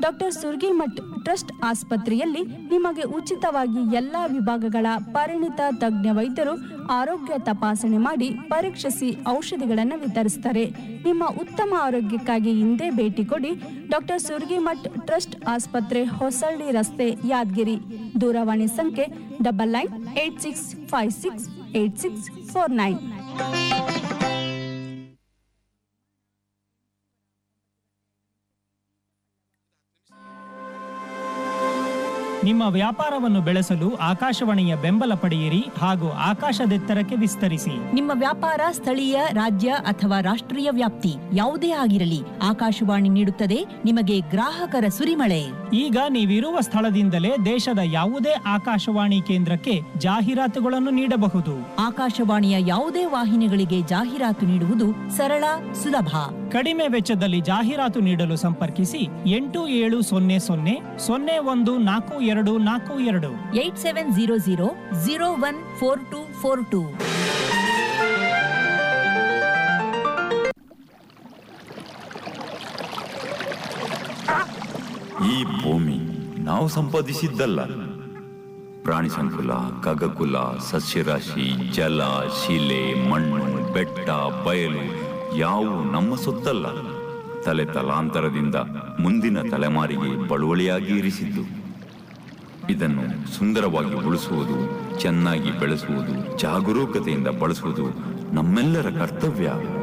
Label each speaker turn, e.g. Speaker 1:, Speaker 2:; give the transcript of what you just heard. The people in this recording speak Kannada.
Speaker 1: ಡಾಕ್ಟರ್ ಸುರ್ಗಿಮಠ್ ಟ್ರಸ್ಟ್ ಆಸ್ಪತ್ರೆಯಲ್ಲಿ ನಿಮಗೆ ಉಚಿತವಾಗಿ ಎಲ್ಲ ವಿಭಾಗಗಳ ಪರಿಣಿತ ತಜ್ಞ ವೈದ್ಯರು ಆರೋಗ್ಯ ತಪಾಸಣೆ ಮಾಡಿ ಪರೀಕ್ಷಿಸಿ ಔಷಧಿಗಳನ್ನು ವಿತರಿಸ್ತಾರೆ ನಿಮ್ಮ ಉತ್ತಮ ಆರೋಗ್ಯಕ್ಕಾಗಿ ಹಿಂದೆ ಭೇಟಿ ಕೊಡಿ ಡಾಕ್ಟರ್ ಸುರ್ಗಿಮಠ್ ಟ್ರಸ್ಟ್ ಆಸ್ಪತ್ರೆ ಹೊಸಳ್ಳಿ ರಸ್ತೆ ಯಾದಗಿರಿ ದೂರವಾಣಿ ಸಂಖ್ಯೆ double nine eight six five six eight six four nine
Speaker 2: ನಿಮ್ಮ ವ್ಯಾಪಾರವನ್ನು ಬೆಳೆಸಲು ಆಕಾಶವಾಣಿಯ ಬೆಂಬಲ ಪಡೆಯಿರಿ ಹಾಗೂ ಆಕಾಶದೆತ್ತರಕ್ಕೆ ವಿಸ್ತರಿಸಿ
Speaker 3: ನಿಮ್ಮ ವ್ಯಾಪಾರ ಸ್ಥಳೀಯ ರಾಜ್ಯ ಅಥವಾ ರಾಷ್ಟ್ರೀಯ ವ್ಯಾಪ್ತಿ ಯಾವುದೇ ಆಗಿರಲಿ ಆಕಾಶವಾಣಿ ನೀಡುತ್ತದೆ ನಿಮಗೆ ಗ್ರಾಹಕರ ಸುರಿಮಳೆ
Speaker 2: ಈಗ ನೀವಿರುವ ಸ್ಥಳದಿಂದಲೇ ದೇಶದ ಯಾವುದೇ ಆಕಾಶವಾಣಿ ಕೇಂದ್ರಕ್ಕೆ ಜಾಹೀರಾತುಗಳನ್ನು ನೀಡಬಹುದು
Speaker 3: ಆಕಾಶವಾಣಿಯ ಯಾವುದೇ ವಾಹಿನಿಗಳಿಗೆ ಜಾಹೀರಾತು ನೀಡುವುದು ಸರಳ ಸುಲಭ
Speaker 2: ಕಡಿಮೆ ವೆಚ್ಚದಲ್ಲಿ ಜಾಹೀರಾತು ನೀಡಲು ಸಂಪರ್ಕಿಸಿ ಎಂಟು ಏಳು ಸೊನ್ನೆ ಸೊನ್ನೆ ಸೊನ್ನೆ ಒಂದು ನಾಲ್ಕು ಎರಡು ನಾಲ್ಕು ಎರಡು
Speaker 3: eight seven zero zero zero one four two four two
Speaker 4: ಈ ಭೂಮಿ ನಾವು ಸಂಪಾದಿಸಿದ್ದಲ್ಲ ಪ್ರಾಣಿ ಸಂಕುಲ ಖಗಕುಲ ಸಸ್ಯರಾಶಿ ಜಲ ಶಿಲೆ ಮಣ್ಣು ಬೆಟ್ಟ ಬಯಲು ಯಾವು ನಮ್ಮ ಸೊತ್ತಲ್ಲ ತಲೆ ತಲಾಂತರದಿಂದ ಮುಂದಿನ ತಲೆಮಾರಿಗೆ ಬಳುವಳಿಯಾಗಿ ಇರಿಸಿದ್ದು ಇದನ್ನು ಸುಂದರವಾಗಿ ಉಳಿಸುವುದು ಚೆನ್ನಾಗಿ ಬೆಳೆಸುವುದು ಜಾಗರೂಕತೆಯಿಂದ ಬಳಸುವುದು ನಮ್ಮೆಲ್ಲರ ಕರ್ತವ್ಯ